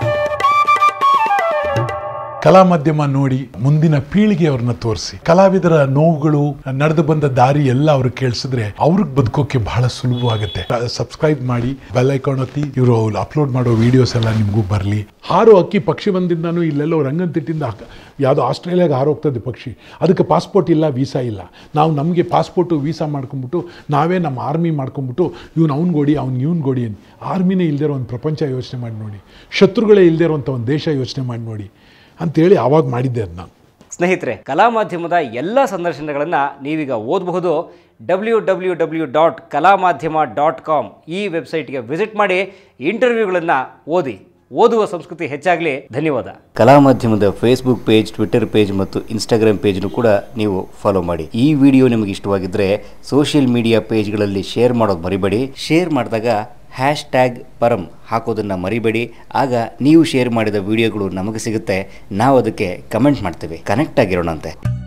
ಕಲಾ ಮಾಧ್ಯಮ ನೋಡಿ ಮುಂದಿನ ಪೀಳಿಗೆಯವ್ರನ್ನ ತೋರಿಸಿ ಕಲಾವಿದರ ನೋವುಗಳು ನಡೆದು ಬಂದ ದಾರಿ ಎಲ್ಲ ಅವ್ರು ಕೇಳಿಸಿದ್ರೆ ಅವ್ರಿಗೆ ಬದುಕೋಕೆ ಬಹಳ ಸುಲಭವಾಗುತ್ತೆ ಸಬ್ಸ್ಕ್ರೈಬ್ ಮಾಡಿ ಬೆಲ್ ಐಕಾನ್ ಒತ್ತಿ ಇವರು ಅಪ್ಲೋಡ್ ಮಾಡೋ ವಿಡಿಯೋಸ್ ಎಲ್ಲ ನಿಮಗೂ ಬರಲಿ ಹಾರು ಅಕ್ಕಿ ಪಕ್ಷಿ ಬಂದಿಂದನೂ ಇಲ್ಲೆಲ್ಲೋ ರಂಗನತಿಟ್ಟಿಂದ ಯಾವುದೋ ಆಸ್ಟ್ರೇಲಿಯಾಗೆ ಹಾರೋಗ್ತದೆ ಪಕ್ಷಿ ಅದಕ್ಕೆ ಪಾಸ್ಪೋರ್ಟ್ ಇಲ್ಲ ವೀಸಾ ಇಲ್ಲ ನಾವು ನಮಗೆ ಪಾಸ್ಪೋರ್ಟು ವೀಸಾ ಮಾಡ್ಕೊಂಬಿಟ್ಟು ನಾವೇ ನಮ್ಮ ಆರ್ಮಿ ಮಾಡ್ಕೊಂಬಿಟ್ಟು ಇವ್ನು ಅವ್ನು ಗೋಡಿ ಅವ್ನು ಇವ್ನು ಗೋಡಿ ಅಂತ ಆರ್ಮಿನೇ ಇಲ್ಲದೇ ಇರೋ ಒಂದು ಪ್ರಪಂಚ ಯೋಚನೆ ಮಾಡಿ ನೋಡಿ ಶತ್ರುಗಳೇ ಇಲ್ಲದೇ ಇರೋಂಥ ಒಂದು ದೇಶ ಯೋಚನೆ ಮಾಡಿ ನೋಡಿ ಅಂತೇಳಿ ಆವಾಗ ಮಾಡಿದ್ದೆ ಅದು ನಾನು ಸ್ನೇಹಿತರೆ ಕಲಾ ಮಾಧ್ಯಮದ ಎಲ್ಲ ಸಂದರ್ಶನಗಳನ್ನು ನೀವೀಗ ಓದಬಹುದು ಡಬ್ಲ್ಯೂ ಡಬ್ಲ್ಯೂ ಡಬ್ಲ್ಯೂ ಡಾಟ್ ಕಲಾ ಮಾಧ್ಯಮ ಡಾಟ್ ಕಾಮ್ ಈ ವೆಬ್ಸೈಟ್ಗೆ ವಿಸಿಟ್ ಮಾಡಿ ಇಂಟರ್ವ್ಯೂಗಳನ್ನು ಓದಿ ಓದುವ ಸಂಸ್ಕೃತಿ ಹೆಚ್ಚಾಗಲಿ ಧನ್ಯವಾದ ಕಲಾ ಮಾಧ್ಯಮದ ಫೇಸ್ಬುಕ್ ಪೇಜ್ ಟ್ವಿಟರ್ ಪೇಜ್ ಮತ್ತು ಇನ್ಸ್ಟಾಗ್ರಾಮ್ ಪೇಜ್ನು ಕೂಡ ನೀವು ಫಾಲೋ ಮಾಡಿ ಈ ವಿಡಿಯೋ ನಿಮಗೆ ಇಷ್ಟವಾಗಿದ್ದರೆ ಸೋಷಿಯಲ್ ಮೀಡಿಯಾ ಪೇಜ್ಗಳಲ್ಲಿ ಶೇರ್ ಮಾಡೋದು ಮರಿಬೇಡಿ ಶೇರ್ ಮಾಡಿದಾಗ ಹ್ಯಾಶ್ ಟ್ಯಾಗ್ ಪರಂ ಹಾಕೋದನ್ನು ಮರಿಬೇಡಿ ಆಗ ನೀವು ಶೇರ್ ಮಾಡಿದ ವಿಡಿಯೋಗಳು ನಮಗೆ ಸಿಗುತ್ತೆ ನಾವು ಅದಕ್ಕೆ ಕಮೆಂಟ್ ಮಾಡ್ತೇವೆ ಕನೆಕ್ಟ್ ಆಗಿರೋಣಂತೆ